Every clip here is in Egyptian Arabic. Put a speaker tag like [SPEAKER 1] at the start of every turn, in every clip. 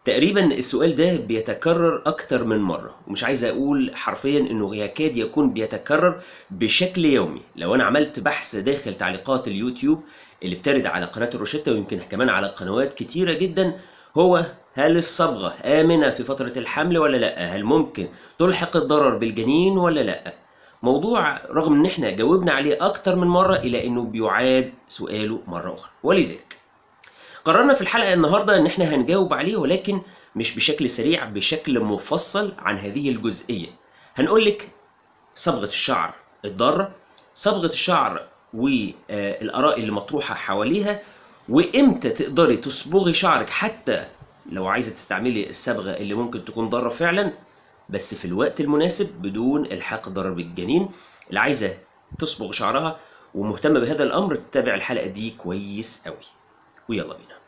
[SPEAKER 1] تقريبا السؤال ده بيتكرر أكتر من مرة ومش عايز أقول حرفيا إنه يكاد يكون بيتكرر بشكل يومي لو أنا عملت بحث داخل تعليقات اليوتيوب اللي بترد على قناة الروشتة ويمكن كمان على قنوات كتيرة جدا هو هل الصبغة آمنة في فترة الحمل ولا لأ؟ هل ممكن تلحق الضرر بالجنين ولا لأ؟ موضوع رغم ان احنا جاوبنا عليه اكتر من مرة الا انه بيعاد سؤاله مرة اخرى ولذلك قررنا في الحلقة النهاردة ان احنا هنجاوب عليه ولكن مش بشكل سريع بشكل مفصل عن هذه الجزئية هنقول لك صبغة الشعر الضارة صبغة الشعر والآراء اللي مطروحة حواليها وامتى تقدري تصبغي شعرك حتى لو عايزة تستعملي الصبغة اللي ممكن تكون ضارة فعلا بس في الوقت المناسب بدون الحاق ضرر بالجنين اللي عايزة تصبغ شعرها ومهتمة بهذا الأمر تتابع الحلقة دي كويس قوي ويلا بينا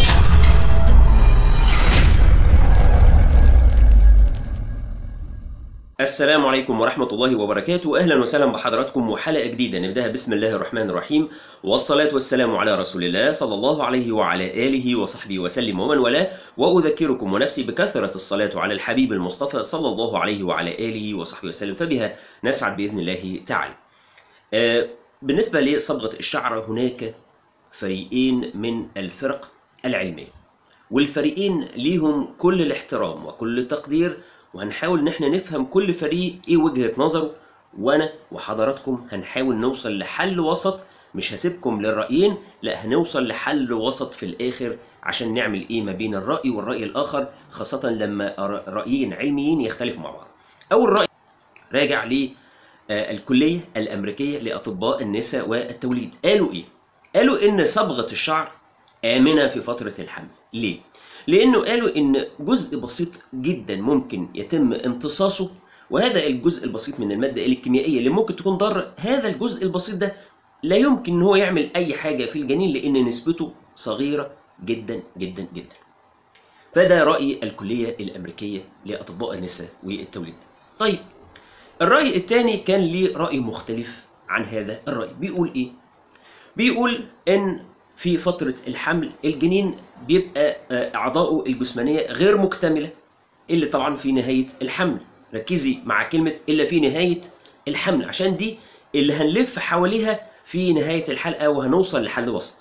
[SPEAKER 1] السلام عليكم ورحمة الله وبركاته أهلا وسهلا بحضراتكم وحلقة جديدة نبدأها بسم الله الرحمن الرحيم والصلاة والسلام على رسول الله صلى الله عليه وعلى آله وصحبه وسلم ومن والاه وأذكركم ونفسي بكثرة الصلاة على الحبيب المصطفى صلى الله عليه وعلى آله وصحبه وسلم فبها نسعد بإذن الله تعالى آه، بالنسبة لصبغة الشعر هناك فريقين من الفرق العلمية والفريقين ليهم كل الاحترام وكل التقدير وهنحاول ان احنا نفهم كل فريق ايه وجهة نظره وانا وحضراتكم هنحاول نوصل لحل وسط مش هسيبكم للرأيين لا هنوصل لحل وسط في الاخر عشان نعمل ايه ما بين الرأي والرأي الاخر خاصة لما رأيين علميين يختلفوا مع بعض اول رأي راجع للكلية الامريكية لاطباء النساء والتوليد قالوا ايه قالوا ان صبغة الشعر آمنة في فترة الحمل ليه؟ لأنه قالوا إن جزء بسيط جدا ممكن يتم امتصاصه وهذا الجزء البسيط من المادة الكيميائية اللي ممكن تكون ضارة هذا الجزء البسيط ده لا يمكن إن هو يعمل أي حاجة في الجنين لأن نسبته صغيرة جدا جدا جدا فده رأي الكلية الأمريكية لأطباء النساء والتوليد طيب الرأي الثاني كان ليه رأي مختلف عن هذا الرأي بيقول إيه؟ بيقول إن في فترة الحمل الجنين بيبقى أعضائه الجسمانية غير مكتملة إلا طبعا في نهاية الحمل ركزي مع كلمة إلا في نهاية الحمل عشان دي اللي هنلف حواليها في نهاية الحلقة وهنوصل لحل وسط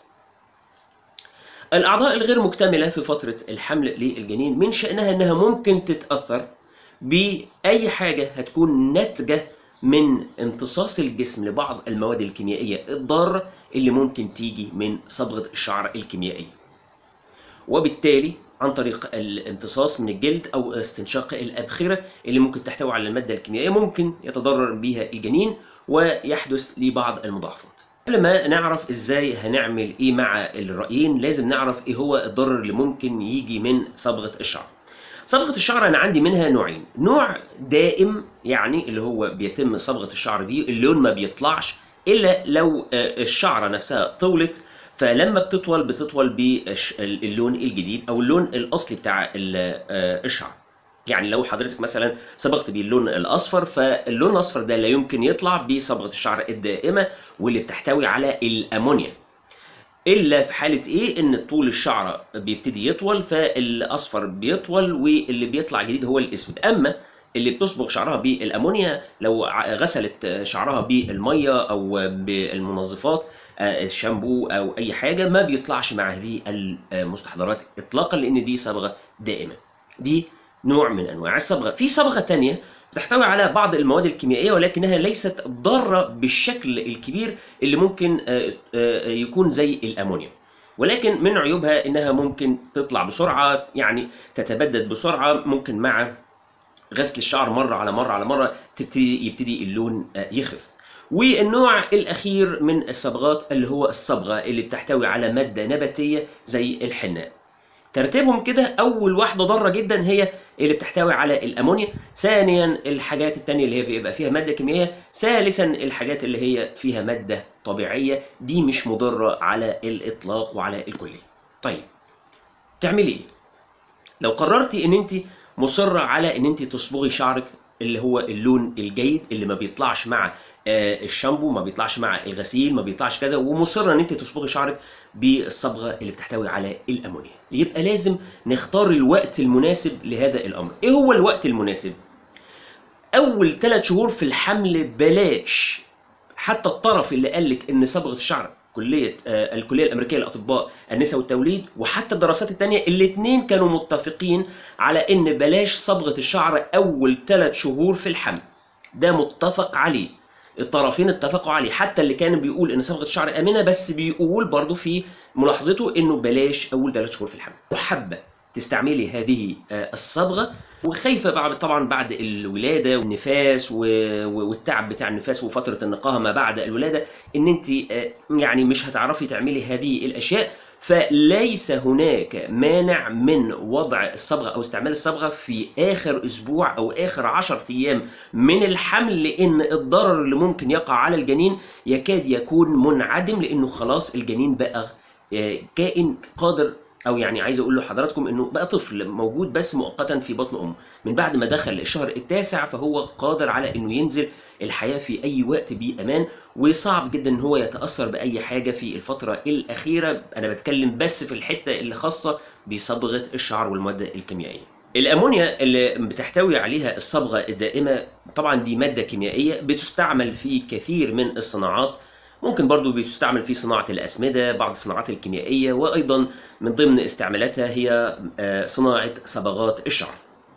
[SPEAKER 1] الأعضاء الغير مكتملة في فترة الحمل للجنين من شأنها أنها ممكن تتأثر بأي حاجة هتكون ناتجة من امتصاص الجسم لبعض المواد الكيميائية الضارة اللي ممكن تيجي من صبغة الشعر الكيميائية وبالتالي عن طريق الامتصاص من الجلد أو استنشاق الأبخرة اللي ممكن تحتوي على المادة الكيميائية ممكن يتضرر بها الجنين ويحدث لبعض المضاعفات قبل ما نعرف ازاي هنعمل ايه مع الرأيين لازم نعرف ايه هو الضرر اللي ممكن يجي من صبغة الشعر صبغة الشعر أنا عندي منها نوعين، نوع دائم يعني اللي هو بيتم صبغة الشعر بيه اللون ما بيطلعش إلا لو الشعرة نفسها طولت فلما بتطول بتطول باللون الجديد أو اللون الأصلي بتاع الشعر. يعني لو حضرتك مثلا صبغت بيه اللون الأصفر فاللون الأصفر ده لا يمكن يطلع بصبغة الشعر الدائمة واللي بتحتوي على الأمونيا. الا في حاله ايه ان طول الشعره بيبتدي يطول فالاصفر بيطول واللي بيطلع جديد هو الاسود اما اللي بتصبغ شعرها بالامونيا لو غسلت شعرها بالميه او بالمنظفات الشامبو او اي حاجه ما بيطلعش مع هذه المستحضرات اطلاقا لان دي صبغه دائمه دي نوع من انواع الصبغه في صبغه ثانيه تحتوي على بعض المواد الكيميائيه ولكنها ليست ضاره بالشكل الكبير اللي ممكن يكون زي الامونيا ولكن من عيوبها انها ممكن تطلع بسرعه يعني تتبدد بسرعه ممكن مع غسل الشعر مره على مره على مره تبتدي يبتدي اللون يخف والنوع الاخير من الصبغات اللي هو الصبغه اللي بتحتوي على ماده نباتيه زي الحناء ترتيبهم كده اول واحده ضاره جدا هي اللي بتحتوي على الامونيا ثانيا الحاجات التانية اللي هي بيبقى فيها ماده كيميائيه ثالثا الحاجات اللي هي فيها ماده طبيعيه دي مش مضره على الاطلاق وعلى الكليه طيب تعملي ايه لو قررتي ان انت مصره على ان انت تصبغي شعرك اللي هو اللون الجيد اللي ما بيطلعش مع آه، الشامبو ما بيطلعش مع الغسيل ما بيطلعش كذا ومصره ان انت تصبغي شعرك بالصبغه اللي بتحتوي على الامونيا يبقى لازم نختار الوقت المناسب لهذا الامر ايه هو الوقت المناسب اول ثلاث شهور في الحمل بلاش حتى الطرف اللي قال لك ان صبغه الشعر كليه آه، الكليه الامريكيه للاطباء النساء والتوليد وحتى الدراسات الثانيه الاثنين كانوا متفقين على ان بلاش صبغه الشعر اول ثلاث شهور في الحمل ده متفق عليه الطرفين اتفقوا عليه حتى اللي كان بيقول ان صبغه الشعر امنه بس بيقول برضه في ملاحظته انه بلاش اول ثلاث شهور في الحمل وحابه تستعملي هذه آه، الصبغه وخايفه بعد طبعا بعد الولاده والنفاس و- و- والتعب بتاع النفاس وفتره النقاهه ما بعد الولاده ان انت آه، يعني مش هتعرفي تعملي هذه الاشياء فليس هناك مانع من وضع الصبغه او استعمال الصبغه في اخر اسبوع او اخر 10 ايام من الحمل لان الضرر اللي ممكن يقع على الجنين يكاد يكون منعدم لانه خلاص الجنين بقى آه، كائن قادر او يعني عايز اقول لحضراتكم انه بقى طفل موجود بس مؤقتا في بطن امه من بعد ما دخل الشهر التاسع فهو قادر على انه ينزل الحياه في اي وقت بامان وصعب جدا ان هو يتاثر باي حاجه في الفتره الاخيره انا بتكلم بس في الحته اللي خاصه بصبغه الشعر والماده الكيميائيه الامونيا اللي بتحتوي عليها الصبغه الدائمه طبعا دي ماده كيميائيه بتستعمل في كثير من الصناعات ممكن برضو بتستعمل في صناعة الأسمدة بعض الصناعات الكيميائية وأيضا من ضمن استعمالاتها هي آه، صناعة صبغات الشعر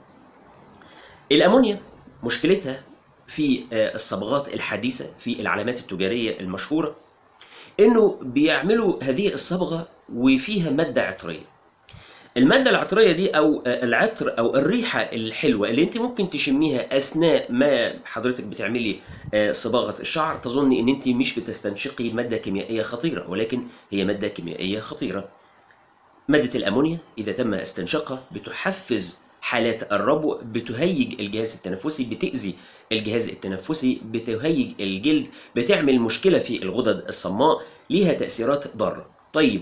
[SPEAKER 1] الأمونيا مشكلتها في آه، الصبغات الحديثة في العلامات التجارية المشهورة إنه بيعملوا هذه الصبغة وفيها مادة عطرية المادة العطرية دي أو آه، العطر أو الريحة الحلوة اللي أنت ممكن تشميها أثناء ما حضرتك بتعملي آه، صباغة الشعر تظني أن أنت مش بتستنشقي مادة كيميائية خطيرة ولكن هي مادة كيميائية خطيرة مادة الأمونيا إذا تم استنشاقها بتحفز حالات الربو بتهيج الجهاز التنفسي بتأذي الجهاز التنفسي بتهيج الجلد بتعمل مشكلة في الغدد الصماء ليها تأثيرات ضارة طيب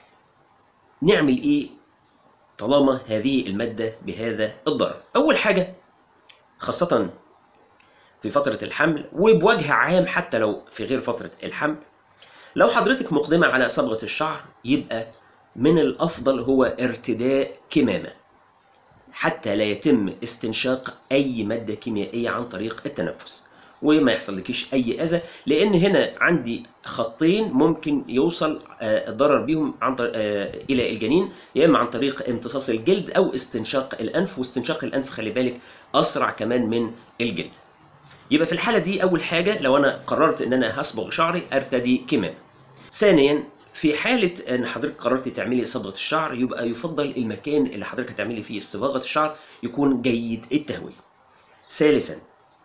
[SPEAKER 1] نعمل إيه طالما هذه المادة بهذا الضرر أول حاجة خاصة في فترة الحمل وبوجه عام حتى لو في غير فترة الحمل لو حضرتك مقدمة على صبغة الشعر يبقى من الأفضل هو ارتداء كمامة حتى لا يتم استنشاق أي مادة كيميائية عن طريق التنفس وما يحصل لكيش أي أذى لأن هنا عندي خطين ممكن يوصل آه، الضرر بيهم عن طريق آه، إلى الجنين يا إما عن طريق امتصاص الجلد أو استنشاق الأنف واستنشاق الأنف خلي بالك أسرع كمان من الجلد يبقى في الحالة دي أول حاجة لو أنا قررت إن أنا هصبغ شعري أرتدي كمام. ثانيا في حالة إن حضرتك قررتي تعملي صبغة الشعر يبقى يفضل المكان اللي حضرتك هتعملي فيه صباغة الشعر يكون جيد التهوية. ثالثا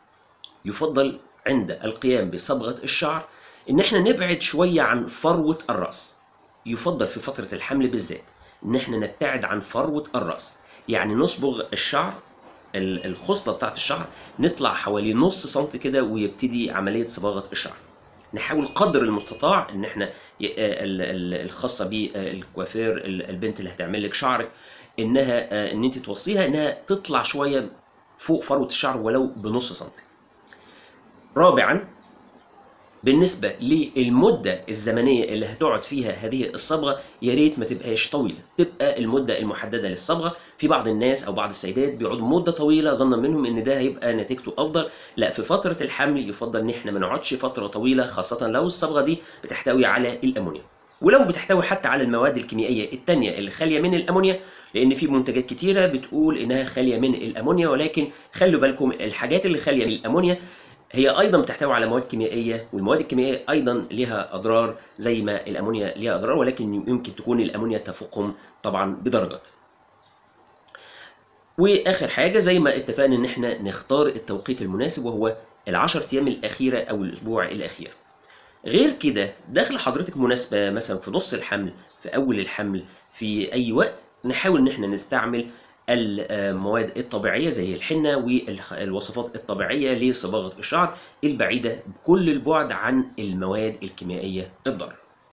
[SPEAKER 1] يفضل عند القيام بصبغة الشعر إن إحنا نبعد شوية عن فروة الرأس. يفضل في فترة الحمل بالذات إن إحنا نبتعد عن فروة الرأس. يعني نصبغ الشعر ال- الخصلة بتاعت الشعر نطلع حوالي نص سنتي كده ويبتدي عملية صباغة الشعر. نحاول قدر المستطاع ان احنا ي- آه، ال- ال- الخاصه بالكوافير ال- البنت اللي هتعمل لك شعرك انها آه، ان انت توصيها انها تطلع شويه فوق فروه الشعر ولو بنص سنتي. رابعا بالنسبة للمدة الزمنية اللي هتقعد فيها هذه الصبغة يا ريت ما تبقاش طويلة، تبقى المدة المحددة للصبغة، في بعض الناس أو بعض السيدات بيقعدوا مدة طويلة ظنا منهم إن ده هيبقى نتيجته أفضل، لا في فترة الحمل يفضل إن إحنا ما نقعدش فترة طويلة خاصة لو الصبغة دي بتحتوي على الأمونيا. ولو بتحتوي حتى على المواد الكيميائية التانية اللي خالية من الأمونيا لأن في منتجات كتيرة بتقول إنها خالية من الأمونيا ولكن خلوا بالكم الحاجات اللي خالية من الأمونيا هي ايضا بتحتوي على مواد كيميائيه والمواد الكيميائيه ايضا لها اضرار زي ما الامونيا ليها اضرار ولكن يمكن تكون الامونيا تفوقهم طبعا بدرجات. واخر حاجه زي ما اتفقنا ان احنا نختار التوقيت المناسب وهو العشر ايام الاخيره او الاسبوع الاخير. غير كده داخل حضرتك مناسبه مثلا في نص الحمل في اول الحمل في اي وقت نحاول ان احنا نستعمل المواد الطبيعية زي الحنة والوصفات الطبيعية لصباغة الشعر البعيدة بكل البعد عن المواد الكيميائية الضارة